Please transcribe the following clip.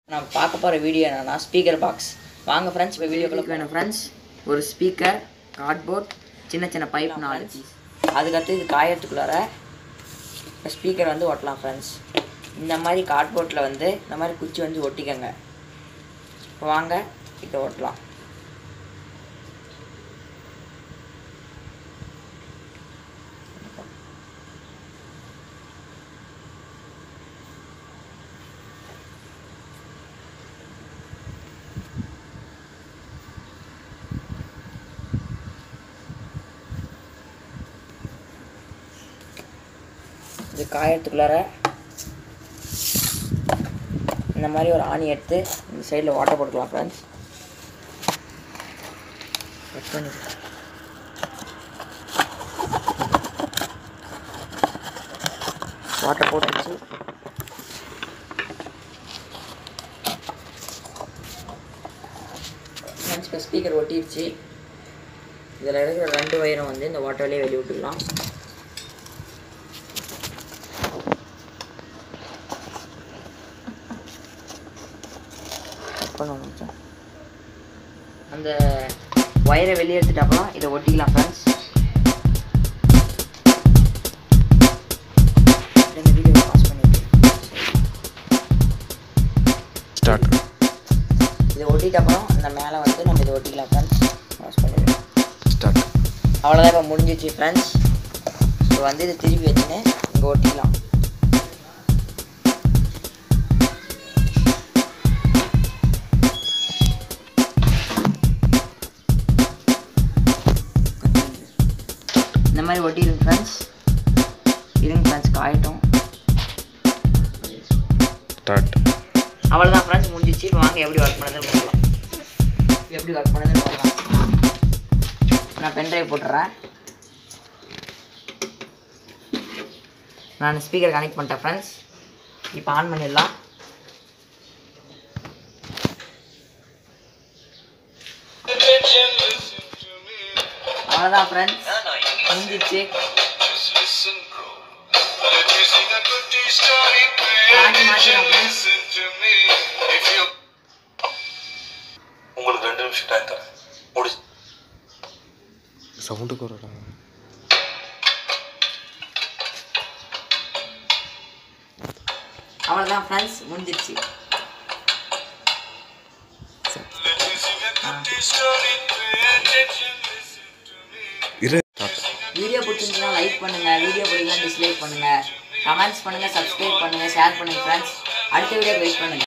நான் பார்க்க போகிற வீடியோ என்னன்னா ஸ்பீக்கர் பாக்ஸ் வாங்க ஃப்ரெண்ட்ஸ் இப்போ வீடியோக்குள்ள வேணும் ஃப்ரெண்ட்ஸ் ஒரு ஸ்பீக்கர் கார்ட்போர்ட் சின்ன சின்ன பைப் நாலு பீஸ் அதுக்கடுத்து இது காயறதுக்குள்ளார ஸ்பீக்கர் வந்து ஒட்டலாம் ஃப்ரெண்ட்ஸ் இந்த மாதிரி கார்ட்போர்ட்டில் வந்து இந்த மாதிரி குச்சி வந்து ஒட்டிக்கங்க இப்போ வாங்க இதை ஒட்டலாம் இது காயறதுக்குள்ளார இந்த மாதிரி ஒரு ஆணி எடுத்து இந்த சைடில் வாட்டர் போட்டுக்கலாம் ஃப்ரெண்ட்ஸ் கட் பண்ணி வாட்டர் போட்டுச்சு ஃப்ரெண்ட்ஸ் இப்போ ஸ்பீக்கர் ஒட்டிடுச்சு இதில் இருக்கிற ரெண்டு வயரும் வந்து இந்த வாட்டர்லேயே வெளியே விட்டுக்கலாம் பண்ணணும் மச்சான். அந்த ஒயரை வெளியே எடுத்துட்டு அப்புறம் இதை ஒட்டிக்கலாம் ஃப்ரெண்ட்ஸ் இந்த வீடியோ பாஸ் பண்ணிட்டு ஸ்டார்ட் இதை ஒட்டிட்ட அப்புறம் இந்த மேலே வந்து நம்ம இதை ஒட்டிக்கலாம் ஃப்ரெண்ட்ஸ் பாஸ் பண்ணிடுவோம் ஸ்டார்ட் அவ்வளோதான் இப்போ முடிஞ்சிச்சு ஃப்ரெண்ட்ஸ் இப்போ வந்து இதை திருப்பி வச்சுன்னு இங்கே ஒட்டிக்கலாம் இந்த மாதிரி ஒட்டிடுங்க ஃப்ரெண்ட்ஸ் இருங்க ஃப்ரெண்ட்ஸ் காயட்டும் ஸ்டார்ட் அவ்வளோதான் ஃப்ரெண்ட்ஸ் முடிஞ்சிச்சு இப்போ வாங்க எப்படி ஒர்க் பண்ணதுன்னு பார்க்கலாம் எப்படி ஒர்க் பண்ணதுன்னு பார்க்கலாம் நான் பென்ட்ரைவ் போட்டுறேன் நான் ஸ்பீக்கர் கனெக்ட் பண்ணிட்டேன் ஃப்ரெண்ட்ஸ் இப்போ ஆன் பண்ணிடலாம் அவ்வளோதான் ஃப்ரெண்ட்ஸ் முடிஞ்சிச்சு பாட்டு மாற்றிடும் ஃப்ரெண்ட்ஸ் உங்களுக்கு ரெண்டு நிமிஷம் டைம் தரேன் முடிச்சு சவுண்டு குறடா அவ்வளோதான் ஃப்ரெண்ட்ஸ் முடிஞ்சிருச்சு இரு வீடியோ பிடிச்சிருந்தா லைக் பண்ணுங்க வீடியோ பிடிக்கலாம் டிஸ்லைக் பண்ணுங்க கமெண்ட்ஸ் பண்ணுங்க சப்ஸ்கிரைப் பண்ணுங்க ஷேர் பண்ணுங்க ஃப்ரெண்ட்ஸ் அடுத்த வீடியோ வெயிட் பண்ணுங்க